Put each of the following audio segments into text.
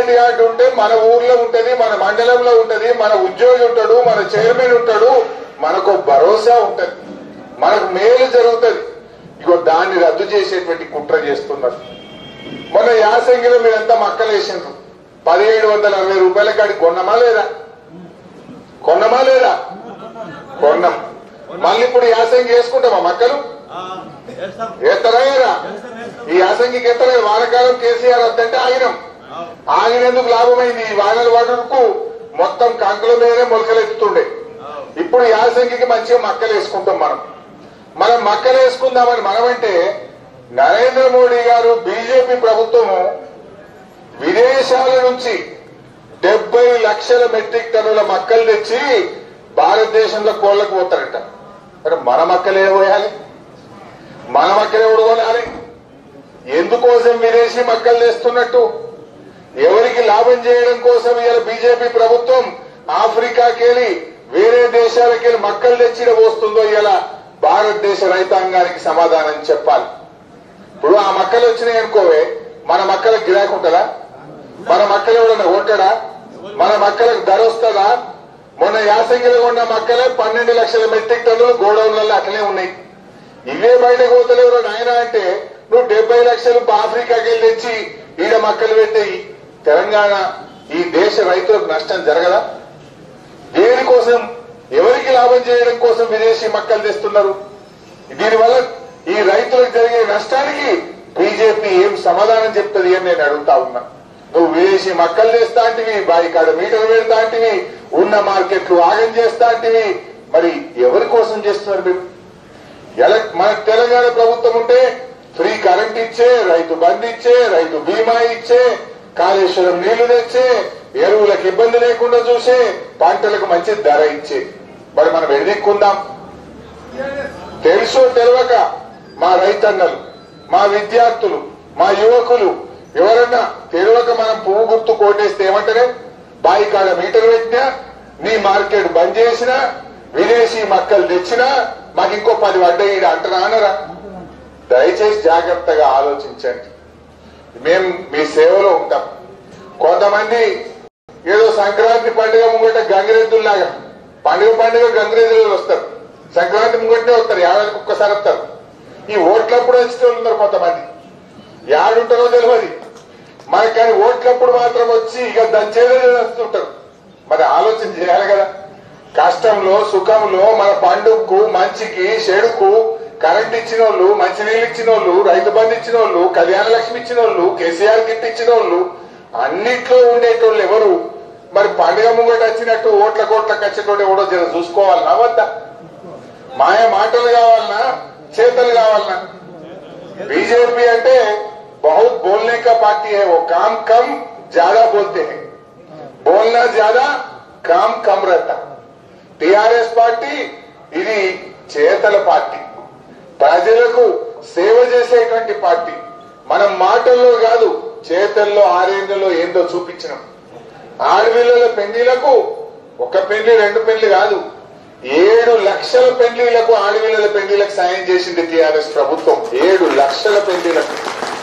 Identity card ఉంటే మన ఊర్లో ఉంటది మన మండలంలో ఉంటది మన ఉద్యోగి ఉంటాడు మన చైర్మన్ ఉంటాడు మనకు భరోసా ఉంటది మనకు మేలు జరుగుతుంది ఇగో దాన్ని రద్దు చేసేటువంటి కుట్ర చేస్తున్నారు మొన్న యాసంగిలో మీరంతా మక్కలేసిండ్రు పదిహేడు వందల అరవై రూపాయల కాడికి కొన్నమా లేదా కొన్నమా లేదా కొన్నాం మళ్ళీ ఇప్పుడు యాసంగి వేసుకుంటామా మక్కలు ఎత్తరా ఏరా? ఈ యాసంగికి ఎత్తరా వానకాలం కేసీఆర్ వద్దంటే ఆగినాం ఆగినందుకు లాభమైంది ఈ వానల వడుకు మొత్తం కంకుల మీదనే మొలకలెత్తుతుండే ఇప్పుడు యాసంగికి మంచిగా మక్కలు వేసుకుంటాం మనం మనం మక్కలు వేసుకుందామని మనమంటే నరేంద్ర మోడీ గారు బీజేపీ ప్రభుత్వము విదేశాల నుంచి డెబ్బై లక్షల మెట్రిక్ టన్నుల మక్కలు తెచ్చి భారతదేశంలో కోళ్లకు పోతారట మరి మన మక్కలే పోయాలి మన మక్కలే కొనాలి ఎందుకోసం విదేశీ మక్కలు తెస్తున్నట్టు ఎవరికి లాభం చేయడం కోసం ఇలా బీజేపీ ప్రభుత్వం ఆఫ్రికాకెళ్ళి వేరే దేశాలకెళ్ళి మక్కలు తెచ్చిన వస్తుందో ఇలా భారతదేశ రైతాంగానికి సమాధానం చెప్పాలి ఇప్పుడు ఆ మక్కలు వచ్చినాయి అనుకోవే మన మక్కలకు గిరాకు ఉంటుందా మన మక్కలు ఎవడన్నా కొంటాడా మన మక్కలకు ధర వస్తుందా మొన్న యాసంగిలో ఉన్న మక్కలే పన్నెండు లక్షల మెట్రిక్ టన్నులు గోడౌన్లలో అట్లనే ఉన్నాయి ఇవే బయటకు పోతలేరు నాయన అంటే నువ్వు డెబ్బై లక్షలు ఆఫ్రికాకి వెళ్ళి తెచ్చి ఈడ మక్కలు పెట్టి తెలంగాణ ఈ దేశ రైతులకు నష్టం జరగదా దేనికోసం ఎవరికి లాభం చేయడం కోసం విదేశీ మక్కలు తెస్తున్నారు దీనివల్ల ఈ రైతులకు జరిగే నష్టానికి బీజేపీ ఏం సమాధానం చెప్తుంది అని నేను అడుగుతా ఉన్నా నువ్వు విదేశీ మక్కలు తెస్తాంటివి బాయికాడ మీటర్ పెడతాంటివి ఉన్న మార్కెట్లు ఆగం చేస్తాంటివి మరి ఎవరి కోసం చేస్తున్నారు మీరు ఎల- మన తెలంగాణ ప్రభుత్వం ఉంటే ఫ్రీ కరెంట్ ఇచ్చే రైతు బంధు ఇచ్చే రైతు బీమా ఇచ్చే కాళేశ్వరం నీళ్లు తెచ్చే ఎరువులకు ఇబ్బంది లేకుండా చూసే పంటలకు మంచి ధర ఇచ్చే మరి మనం ఎడదిక్కుందాం తెలుసో తెలియక మా రైతన్నలు మా విద్యార్థులు మా యువకులు ఎవరన్నా తెలియక మనం పువ్వు గుర్తు కోటేస్తే ఏమంటారే బాయికాడ మీటర్ పెట్టినా నీ మార్కెట్ బంద్ చేసినా విదేశీ మక్కలు తెచ్చినా మాకు ఇంకో పది వడ్డీ అంటారా అనరా దయచేసి జాగ్రత్తగా ఆలోచించండి మేము మీ సేవలో ఉంటాం కొంతమంది ఏదో సంక్రాంతి పండుగ ముంగట గంగిరెద్దుల్లాగా పండుగ పండుగ గంగిరెద్దులు వస్తారు సంక్రాంతి ముంగటే వస్తారు ఏడాదికి ఒక్కసారి వస్తారు ఈ ఓట్లప్పుడు వచ్చే వాళ్ళు ఉన్నారు కొంతమంది యాడుంటారో తెలియదు మరి కానీ ఓట్లప్పుడు మాత్రం వచ్చి ఇక దంచేదే వస్తుంటారు మరి ఆలోచన చేయాలి కదా కష్టంలో సుఖంలో మన పండుగకు మంచికి చెడుకు కరెంట్ ఇచ్చిన వాళ్ళు మంచినీళ్ళు ఇచ్చిన వాళ్ళు రైతు బంధు ఇచ్చిన వాళ్ళు కళ్యాణ లక్ష్మి ఇచ్చిన వాళ్ళు కేసీఆర్ గిఫ్ట్ ఇచ్చిన వాళ్ళు అన్నిట్లో ఉండేటోళ్ళు ఎవరు మరి పండుగ ముంగట వచ్చినట్టు ఓట్ల కోట్లకు వచ్చేటోడు ఎవడో జర చూసుకోవాలనా వద్దా మాయ మాటలు కావాలనా చేతలు కావాలనా बीजेपी అంటే बहुत बोलने का पार्टी है वो काम कम ज्यादा बोलते हैं बोलना ज्यादा काम कम रहता టిఆర్ఎస్ పార్టీ ఇది చేతల పార్టీ ప్రజలకు సేవ చేసేటువంటి పార్టీ మనం మాటల్లో కాదు చేతల్లో ఆరేళ్లలో ఏందో చూపించినాం ఆడపిల్లల పెళ్లిలకు ఒక పెళ్లి రెండు పెళ్లి కాదు ఏడు లక్షల పెళ్లిళ్లకు ఆడపిల్లల పెళ్లిలకు సాయం చేసింది టిఆర్ఎస్ ప్రభుత్వం ఏడు లక్షల పెళ్లిళ్లకు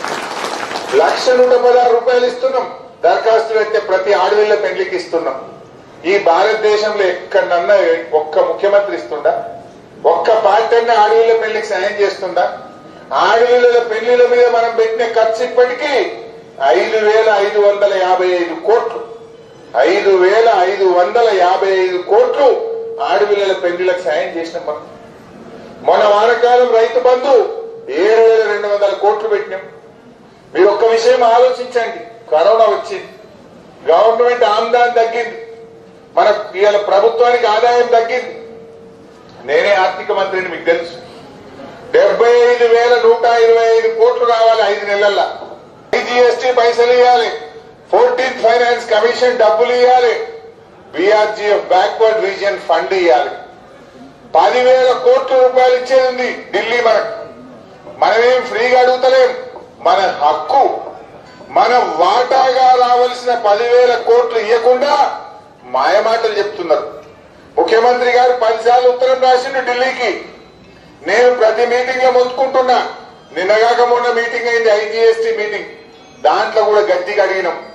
లక్ష నూట పదహారు రూపాయలు ఇస్తున్నాం దరఖాస్తు పెట్టే ప్రతి ఆడపిల్ల పెళ్లికి ఇస్తున్నాం ఈ భారతదేశంలో ఎక్కడన్నా ఒక్క ముఖ్యమంత్రి ఇస్తుందా ఒక్క పార్టీ అన్న ఆడపిల్ల పెళ్లికి సాయం చేస్తుందా ఆడపిల్లల పెళ్లిల మీద మనం పెట్టిన ఖర్చు ఇప్పటికీ ఐదు వేల ఐదు వందల యాభై ఐదు కోట్లు ఐదు వేల ఐదు వందల యాభై ఐదు కోట్లు ఆడపిల్లల పెళ్లిలకు సాయం చేసినాం మనం మొన్న వానకాలం రైతు బంధు ఏడు వేల రెండు వందల కోట్లు పెట్టినాం మీరు ఒక్క విషయం ఆలోచించండి కరోనా వచ్చింది గవర్నమెంట్ ఆమ్దాన్ తగ్గింది మన ఇవాళ ప్రభుత్వానికి ఆదాయం తగ్గింది నేనే ఆర్థిక మంత్రిని మీకు తెలుసు డెబ్బై ఐదు వేల నూట ఇరవై ఐదు కోట్లు రావాలి ఐదు నెలల్లో ఐజీఎస్టీ పైసలు ఇవ్వాలి ఫోర్టీన్త్ ఫైనాన్స్ కమిషన్ డబ్బులు ఇవ్వాలి బీఆర్జీఎఫ్ బ్యాక్వర్డ్ రీజియన్ ఫండ్ ఇవ్వాలి పదివేల కోట్ల రూపాయలు ఇచ్చేది ఉంది ఢిల్లీ మనకు మనమేం ఫ్రీగా అడుగుతలేం మన హక్కు మన వాటాగా రావాల్సిన పదివేల కోట్లు ఇవ్వకుండా మాయమాటలు చెప్తున్నారు ముఖ్యమంత్రి గారు పదిసార్లు ఉత్తరం రాసిండు ఢిల్లీకి నేను ప్రతి మీటింగ్ లో మొత్తుకుంటున్నా నిన్నగాక మొన్న మీటింగ్ అయింది ఐజీఎస్టీ మీటింగ్ దాంట్లో కూడా గట్టిగా అడిగినాం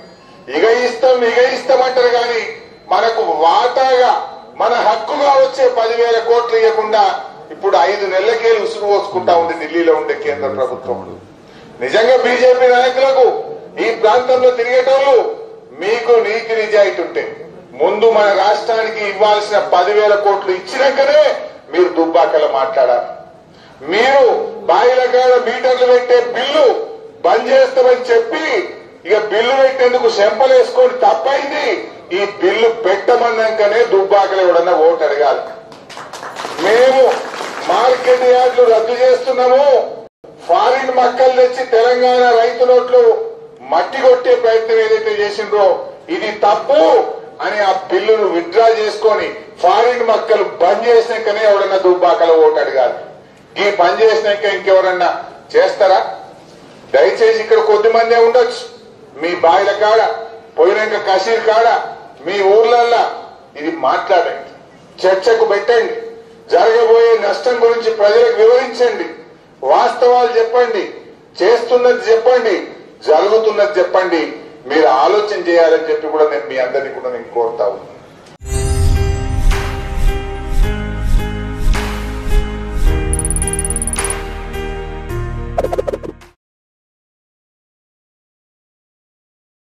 ఇగ ఇస్తాం ఇగ ఇస్తామంటారు కానీ మనకు వాటాగా మన హక్కుగా వచ్చే పదివేల కోట్లు ఇవ్వకుండా ఇప్పుడు ఐదు నెలలకే ఉసుగు పోసుకుంటా ఉంది ఢిల్లీలో ఉండే కేంద్ర ప్రభుత్వం నిజంగా బీజేపీ నాయకులకు ఈ ప్రాంతంలో తిరిగేటోళ్ళు మీకు నీతి నిజాయితీ ఉంటే ముందు మన రాష్ట్రానికి ఇవ్వాల్సిన పదివేల కోట్లు ఇచ్చినాకనే మీరు దుబ్బాకలో మాట్లాడాలి మీరు బాయిల కాడ మీటర్లు పెట్టే బిల్లు బంద్ చేస్తామని చెప్పి ఇక బిల్లు పెట్టేందుకు శంపలేసుకొని తప్పైంది ఈ బిల్లు పెట్టమన్నాకనే దుబ్బాకలు ఎవడన్నా ఓటు అడగాలి మేము మార్కెట్ యార్డ్లు రద్దు చేస్తున్నాము ఫారిన్ మక్కలు తెచ్చి తెలంగాణ రైతు నోట్లు మట్టి కొట్టే ప్రయత్నం ఏదైతే చేసిండ్రో ఇది తప్పు అని ఆ బిల్లును విత్డ్రా చేసుకొని ఫారిన్ మక్కలు బంద్ చేసినాకనే ఎవడన్నా దుబ్బాకలో ఓటు అడగాలి ఈ పని చేసినాక ఇంకెవరన్నా చేస్తారా దయచేసి ఇక్కడ కొద్ది మందే ఉండొచ్చు మీ బాయిల కాడ పోయినాక కసీర్ కాడ మీ ఊర్లల్లా ఇది మాట్లాడండి చర్చకు పెట్టండి జరగబోయే నష్టం గురించి ప్రజలకు వివరించండి వాస్తవాలు చెప్పండి చేస్తున్నది చెప్పండి జరుగుతున్నది చెప్పండి మీరు ఆలోచన చేయాలని చెప్పి కూడా నేను మీ అందరినీ కూడా నేను కోరుతా ఉన్నాను